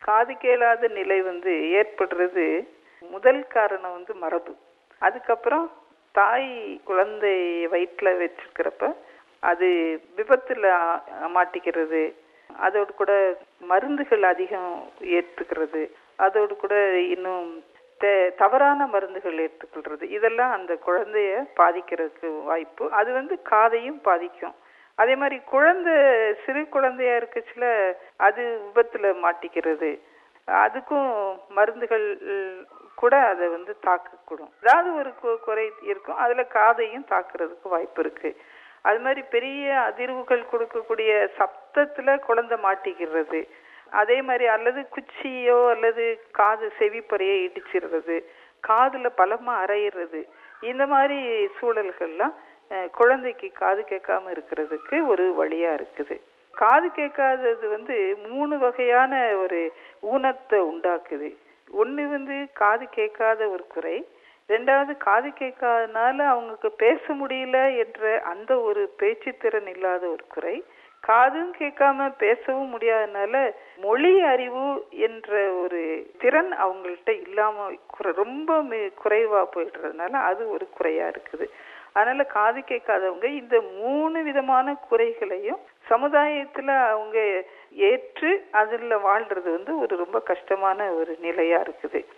காது கேளாத நிலை வந்து ஏற்படுறது முதல் காரணம் வந்து மரபு அதுக்கப்புறம் தாய் குழந்தை வயிற்றுல வச்சிருக்கிறப்ப அது விபத்துல ஆ- மாட்டிக்கிறது அதோடு கூட மருந்துகள் அதிகம் ஏற்றுக்கிறது அதோடு கூட இன்னும் தே- தவறான மருந்துகள் எடுத்துக்கொள்றது இதெல்லாம் அந்த குழந்தைய பாதிக்கிறதுக்கு வாய்ப்பு அது வந்து காதையும் பாதிக்கும் அதே மாதிரி குழந்தை சிறு குழந்தையா இருக்கச்சுல அது விபத்துல மாட்டிக்கிறது அதுக்கும் மருந்துகள் கூட அதை வந்து தாக்கக்கூடும் ஏதாவது ஒரு கு- குறை இருக்கும் அதுல காதையும் தாக்குறதுக்கு வாய்ப்பு இருக்கு அது மாதிரி பெரிய அதிர்வுகள் கொடுக்கக்கூடிய சப்தத்துல குழந்தை மாட்டிக்கிறது அதே மாதிரி அல்லது குச்சியோ அல்லது காது செவிப்பறையை இடிச்சிடுறது காதுல பலமா அரையிறது இந்த மாதிரி சூழல்கள்லாம் அஹ், குழந்தைக்கு காது கேட்காம இருக்கிறதுக்கு ஒரு வழியா இருக்குது காது கேட்காதது வந்து மூணு வகையான ஒரு ஊனத்தை உண்டாக்குது ஒண்ணு வந்து காது கேட்காத ஒரு குறை ரெண்டாவது காது கேட்காதனால அவங்களுக்கு பேச முடியல என்ற அந்த ஒரு பேச்சு திறன் இல்லாத ஒரு குறை காதும் கேட்காம பேசவும் முடியாதனால மொழி அறிவு என்ற ஒரு திறன் அவங்கள்ட்ட இல்லாம குறை- ரொம்ப மி- குறைவா போயிடுறதுனால அது ஒரு குறையா இருக்குது அதனால காது கேட்காதவங்க இந்த மூணு விதமான குறைகளையும் சமுதாயத்துல அவங்க ஏற்று அதுல வாழ்றது வந்து ஒரு ரொம்ப கஷ்டமான ஒரு நிலையா இருக்குது